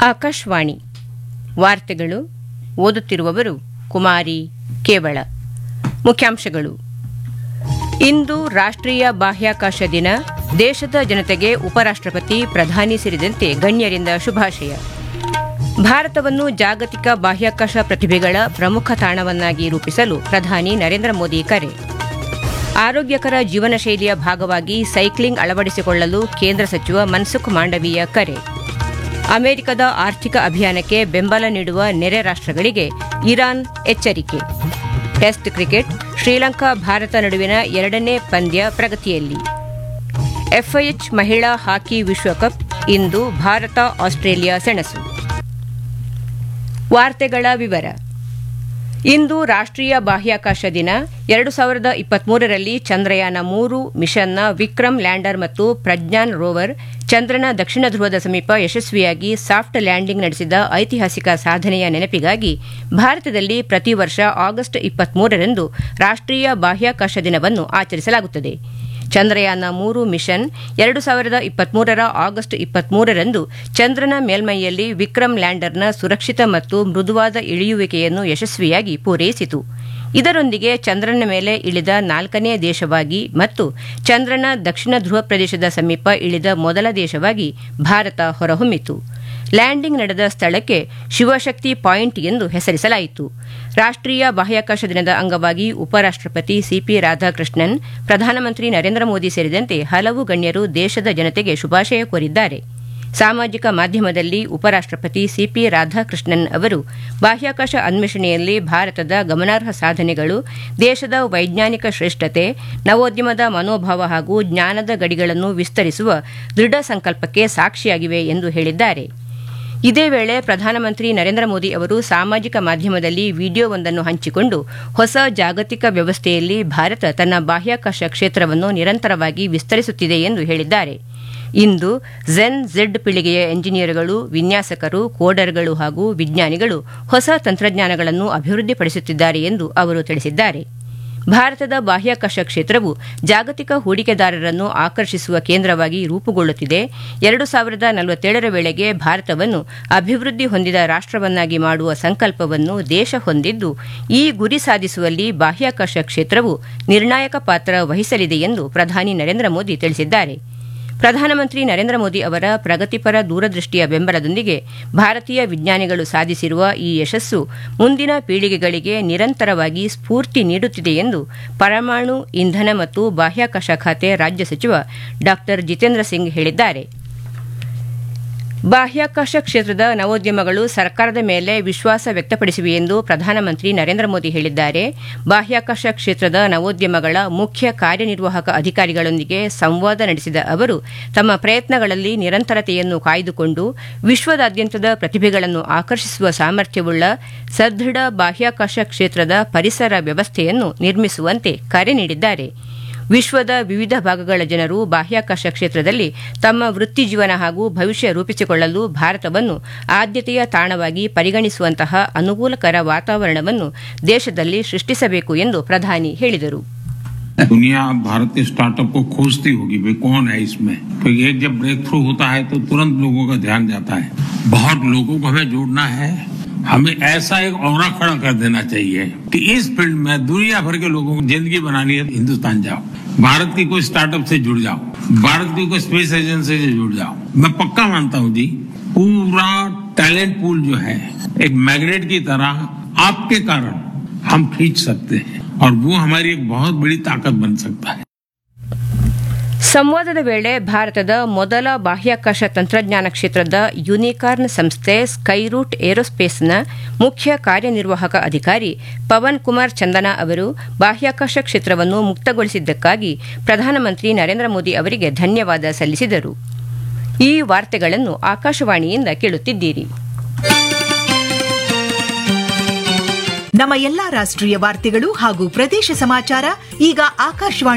ಆಕಾಶವಾಣಿ ವಾರ್ತೆಗಳು ಓದುತ್ತಿರುವವರು ಕುಮಾರಿ ಕೇವಳ ಮುಖ್ಯಾಂಶಗಳು ಇಂದು ರಾಷ್ಟ್ರೀಯ ಬಾಹ್ಯಾಕಾಶ ದಿನ ದೇಶದ ಜನತೆಗೆ ಉಪರಾಷ್ಟ್ರಪತಿ ಪ್ರಧಾನಿ ಸೇರಿದಂತೆ ಗಣ್ಯರಿಂದ ಶುಭಾಶಯ ಭಾರತವನ್ನು ಜಾಗತಿಕ ಬಾಹ್ಯಾಕಾಶ ಪ್ರತಿಭೆಗಳ ಪ್ರಮುಖ ತಾಣವನ್ನಾಗಿ ರೂಪಿಸಲು ಪ್ರಧಾನಿ ನರೇಂದ್ರ ಮೋದಿ ಕರೆ ಆರೋಗ್ಯಕರ ಜೀವನ ಶೈಲಿಯ ಭಾಗವಾಗಿ ಸೈಕ್ಲಿಂಗ್ ಅಳವಡಿಸಿಕೊಳ್ಳಲು ಕೇಂದ್ರ ಸಚಿವ ಮನ್ಸುಖ್ ಮಾಂಡವೀಯ ಕರೆ ಅಮೆರಿಕದ ಆರ್ಥಿಕ ಅಭಿಯಾನಕ್ಕೆ ಬೆಂಬಲ ನೀಡುವ ನೆರೆ ರಾಷ್ಟ್ರಗಳಿಗೆ ಇರಾನ್ ಎಚ್ಚರಿಕೆ ಟೆಸ್ಟ್ ಕ್ರಿಕೆಟ್ ಶ್ರೀಲಂಕಾ ಭಾರತ ನಡುವಿನ ಎರಡನೇ ಪಂದ್ಯ ಪ್ರಗತಿಯಲ್ಲಿ ಎಫ್ಐಎಚ್ ಮಹಿಳಾ ಹಾಕಿ ವಿಶ್ವಕಪ್ ಇಂದು ಭಾರತ ಆಸ್ಟ್ರೇಲಿಯಾ ಸೆಣಸು ವಾರ್ತೆಗಳ ವಿವರ ಇಂದು ರಾಷ್ಟ್ರೀಯ ಬಾಹ್ಯಾಕಾಶ ದಿನ ಎರಡು ಸಾವಿರದ ಇಪ್ಪತ್ಮೂರರಲ್ಲಿ ಚಂದ್ರಯಾನ ಮೂರು ಮಿಷನ್ನ ವಿಕ್ರಮ್ ಲ್ಯಾಂಡರ್ ಮತ್ತು ಪ್ರಜ್ಞಾನ್ ರೋವರ್ ಚಂದ್ರನ ದಕ್ಷಿಣ ಧ್ರುವದ ಸಮೀಪ ಯಶಸ್ವಿಯಾಗಿ ಸಾಫ್ಟ್ ಲ್ಯಾಂಡಿಂಗ್ ನಡೆಸಿದ ಐತಿಹಾಸಿಕ ಸಾಧನೆಯ ನೆನಪಿಗಾಗಿ ಭಾರತದಲ್ಲಿ ಪ್ರತಿ ವರ್ಷ ಆಗಸ್ಟ್ ಇಪ್ಪತ್ಮೂರರಂದು ರಾಷ್ಟ್ರೀಯ ಬಾಹ್ಯಾಕಾಶ ದಿನವನ್ನು ಆಚರಿಸಲಾಗುತ್ತದೆ ಚಂದ್ರಯಾನ ಮೂರು ಮಿಷನ್ ಎರಡು ಸಾವಿರದ ಇಪ್ಪತ್ಮೂರರ ಆಗಸ್ಟ್ ಇಪ್ಪತ್ಮೂರರಂದು ಚಂದ್ರನ ಮೇಲ್ಮೈಯಲ್ಲಿ ವಿಕ್ರಮ್ ಲ್ಯಾಂಡರ್ನ ಸುರಕ್ಷಿತ ಮತ್ತು ಮೃದುವಾದ ಇಳಿಯುವಿಕೆಯನ್ನು ಯಶಸ್ವಿಯಾಗಿ ಪೂರೈಸಿತು ಇದರೊಂದಿಗೆ ಚಂದ್ರನ ಮೇಲೆ ಇಳಿದ ನಾಲ್ಕನೇ ದೇಶವಾಗಿ ಮತ್ತು ಚಂದ್ರನ ದಕ್ಷಿಣ ಧ್ರುವ ಪ್ರದೇಶದ ಸಮೀಪ ಇಳಿದ ಮೊದಲ ದೇಶವಾಗಿ ಭಾರತ ಹೊರಹೊಮ್ಮಿತು ಲ್ಯಾಂಡಿಂಗ್ ನಡೆದ ಸ್ಥಳಕ್ಕೆ ಶಿವಶಕ್ತಿ ಪಾಯಿಂಟ್ ಎಂದು ಹೆಸರಿಸಲಾಯಿತು ರಾಷ್ಟ್ರೀಯ ಬಾಹ್ಯಾಕಾಶ ದಿನದ ಅಂಗವಾಗಿ ಉಪರಾಷ್ಟ್ರಪತಿ ಸಿಪಿ ರಾಧಾಕೃಷ್ಣನ್ ಪ್ರಧಾನಮಂತ್ರಿ ನರೇಂದ್ರ ಮೋದಿ ಸೇರಿದಂತೆ ಹಲವು ಗಣ್ಯರು ದೇಶದ ಜನತೆಗೆ ಶುಭಾಶಯ ಕೋರಿದ್ದಾರೆ ಸಾಮಾಜಿಕ ಮಾಧ್ಯಮದಲ್ಲಿ ಉಪರಾಷ್ಟ್ರಪತಿ ಸಿಪಿ ರಾಧಾಕೃಷ್ಣನ್ ಅವರು ಬಾಹ್ಯಾಕಾಶ ಅನ್ವೇಷಣೆಯಲ್ಲಿ ಭಾರತದ ಗಮನಾರ್ಹ ಸಾಧನೆಗಳು ದೇಶದ ವೈಜ್ಞಾನಿಕ ಶ್ರೇಷ್ಠತೆ ನವೋದ್ಯಮದ ಮನೋಭಾವ ಹಾಗೂ ಜ್ಞಾನದ ಗಡಿಗಳನ್ನು ವಿಸ್ತರಿಸುವ ದೃಢ ಸಂಕಲ್ಪಕ್ಕೆ ಸಾಕ್ಷಿಯಾಗಿವೆ ಎಂದು ಹೇಳಿದ್ದಾರೆ ಇದೇ ವೇಳೆ ಪ್ರಧಾನಮಂತ್ರಿ ನರೇಂದ್ರ ಮೋದಿ ಅವರು ಸಾಮಾಜಿಕ ಮಾಧ್ಯಮದಲ್ಲಿ ವಿಡಿಯೋವೊಂದನ್ನು ಹಂಚಿಕೊಂಡು ಹೊಸ ಜಾಗತಿಕ ವ್ಯವಸ್ಥೆಯಲ್ಲಿ ಭಾರತ ತನ್ನ ಬಾಹ್ಯಾಕಾಶ ಕ್ಷೇತ್ರವನ್ನು ನಿರಂತರವಾಗಿ ವಿಸ್ತರಿಸುತ್ತಿದೆ ಎಂದು ಹೇಳಿದ್ದಾರೆ ಇಂದು ಝೆನ್ ಝೆಡ್ ಪೀಳಿಗೆಯ ಎಂಜಿನಿಯರ್ಗಳು ವಿನ್ಯಾಸಕರು ಕೋಡರ್ಗಳು ಹಾಗೂ ವಿಜ್ಞಾನಿಗಳು ಹೊಸ ತಂತ್ರಜ್ಞಾನಗಳನ್ನು ಅಭಿವೃದ್ಧಿಪಡಿಸುತ್ತಿದ್ದಾರೆ ಎಂದು ಅವರು ತಿಳಿಸಿದ್ದಾರೆ ಭಾರತದ ಬಾಹ್ಯಾಕಾಶ ಕ್ಷೇತ್ರವು ಜಾಗತಿಕ ಹೂಡಿಕೆದಾರರನ್ನು ಆಕರ್ಷಿಸುವ ಕೇಂದ್ರವಾಗಿ ರೂಪುಗೊಳ್ಳುತ್ತಿದೆ ಎರಡು ಸಾವಿರದ ನಲವತ್ತೇಳರ ವೇಳೆಗೆ ಭಾರತವನ್ನು ಅಭಿವೃದ್ಧಿ ಹೊಂದಿದ ರಾಷ್ಟವನ್ನಾಗಿ ಮಾಡುವ ಸಂಕಲ್ಪವನ್ನು ದೇಶ ಹೊಂದಿದ್ದು ಈ ಗುರಿ ಸಾಧಿಸುವಲ್ಲಿ ಬಾಹ್ಯಾಕಾಶ ಕ್ಷೇತ್ರವು ನಿರ್ಣಾಯಕ ಪಾತ್ರ ವಹಿಸಲಿದೆ ಎಂದು ಪ್ರಧಾನಿ ನರೇಂದ್ರ ಮೋದಿ ತಿಳಿಸಿದ್ದಾರೆ ಪ್ರಧಾನಮಂತ್ರಿ ನರೇಂದ್ರ ಮೋದಿ ಅವರ ಪ್ರಗತಿಪರ ದೂರದೃಷ್ಟಿಯ ಬೆಂಬಲದೊಂದಿಗೆ ಭಾರತೀಯ ವಿಜ್ಞಾನಿಗಳು ಸಾಧಿಸಿರುವ ಈ ಯಶಸ್ಸು ಮುಂದಿನ ಪೀಳಿಗೆಗಳಿಗೆ ನಿರಂತರವಾಗಿ ಸ್ಫೂರ್ತಿ ನೀಡುತ್ತಿದೆ ಎಂದು ಪರಮಾಣು ಇಂಧನ ಮತ್ತು ಬಾಹ್ಯಾಕಾಶ ಖಾತೆ ರಾಜ್ಯ ಸಚಿವ ಡಾ ಜಿತೇಂದ್ರ ಸಿಂಗ್ ಹೇಳಿದ್ದಾರೆ ಬಾಹ್ಯಾಕಾಶ ಕ್ಷೇತ್ರದ ನವೋದ್ಯಮಗಳು ಸರ್ಕಾರದ ಮೇಲೆ ವಿಶ್ವಾಸ ವ್ಯಕ್ತಪಡಿಸಿವೆ ಎಂದು ಪ್ರಧಾನಮಂತ್ರಿ ನರೇಂದ್ರ ಮೋದಿ ಹೇಳಿದ್ದಾರೆ ಬಾಹ್ಯಾಕಾಶ ಕ್ಷೇತ್ರದ ನವೋದ್ಯಮಗಳ ಮುಖ್ಯ ಕಾರ್ಯನಿರ್ವಾಹಕ ಅಧಿಕಾರಿಗಳೊಂದಿಗೆ ಸಂವಾದ ನಡೆಸಿದ ಅವರು ತಮ್ಮ ಪ್ರಯತ್ನಗಳಲ್ಲಿ ನಿರಂತರತೆಯನ್ನು ಕಾಯ್ದುಕೊಂಡು ವಿಶ್ವದಾದ್ಯಂತದ ಪ್ರತಿಭೆಗಳನ್ನು ಆಕರ್ಷಿಸುವ ಸಾಮರ್ಥ್ಯವುಳ್ಳ ಸದೃಢ ಬಾಹ್ಯಾಕಾಶ ಕ್ಷೇತ್ರದ ಪರಿಸರ ವ್ಯವಸ್ಥೆಯನ್ನು ನಿರ್ಮಿಸುವಂತೆ ಕರೆ ನೀಡಿದ್ದಾರೆ ವಿಶ್ವದ ವಿವಿಧ ಭಾಗಗಳ ಜನರು ಬಾಹ್ಯಾಕಾಶ ಕ್ಷೇತ್ರದಲ್ಲಿ ತಮ್ಮ ವೃತ್ತಿ ಜೀವನ ಹಾಗೂ ಭವಿಷ್ಯ ರೂಪಿಸಿಕೊಳ್ಳಲು ಭಾರತವನ್ನು ಆದ್ಯತೆಯ ತಾಣವಾಗಿ ಪರಿಗಣಿಸುವಂತಹ ಅನುಕೂಲಕರ ವಾತಾವರಣವನ್ನು ದೇಶದಲ್ಲಿ ಸೃಷ್ಟಿಸಬೇಕು ಎಂದು ಪ್ರಧಾನಿ ಹೇಳಿದರು दुनिया भारत के स्टार्टअप को खोजती होगी भाई कौन है इसमें क्योंकि एक जब ब्रेक थ्रू होता है तो तुरंत लोगों का ध्यान जाता है बहुत लोगों को हमें जोड़ना है हमें ऐसा एक और खड़ा कर देना चाहिए कि इस फील्ड में दुनिया भर के लोगों को जिंदगी बनानी है हिंदुस्तान जाओ भारत की कोई स्टार्टअप से जुड़ जाओ भारत की कोई स्पेस एजेंसी से जुड़ जाओ मैं पक्का मानता हूँ जी पूरा टैलेंट पूल जो है एक मैग्नेट की तरह आपके कारण हम खींच सकते हैं और वो हमारी एक बहुत बड़ी ताकत बन सकता है ಸಂವಾದದ ವೇಳೆ ಭಾರತದ ಮೊದಲ ಬಾಹ್ಯಾಕಾಶ ತಂತ್ರಜ್ಞಾನ ಕ್ಷೇತ್ರದ ಯುನಿಕಾರ್ನ್ ಸಂಸ್ಥೆ ಸ್ಕೈರೂಟ್ ಏರೋಸ್ಪೇಸ್ನ ಮುಖ್ಯ ಕಾರ್ಯನಿರ್ವಾಹಕ ಅಧಿಕಾರಿ ಪವನ್ ಕುಮಾರ್ ಚಂದನ ಅವರು ಬಾಹ್ಯಾಕಾಶ ಕ್ಷೇತ್ರವನ್ನು ಮುಕ್ತಗೊಳಿಸಿದ್ದಕ್ಕಾಗಿ ಪ್ರಧಾನಮಂತ್ರಿ ನರೇಂದ್ರ ಮೋದಿ ಅವರಿಗೆ ಧನ್ಯವಾದ ಸಲ್ಲಿಸಿದರು ಈ ವಾರ್ತೆಗಳನ್ನು ಆಕಾಶವಾಣಿಯಿಂದ ಕೇಳುತ್ತಿದ್ದೀರಿ ನಮ್ಮ ಎಲ್ಲಾ ರಾಷ್ಟ್ರೀಯ ವಾರ್ತೆಗಳು ಹಾಗೂ ಪ್ರದೇಶ ಸಮಾಚಾರ ಈಗ ಆಕಾಶವಾಣಿ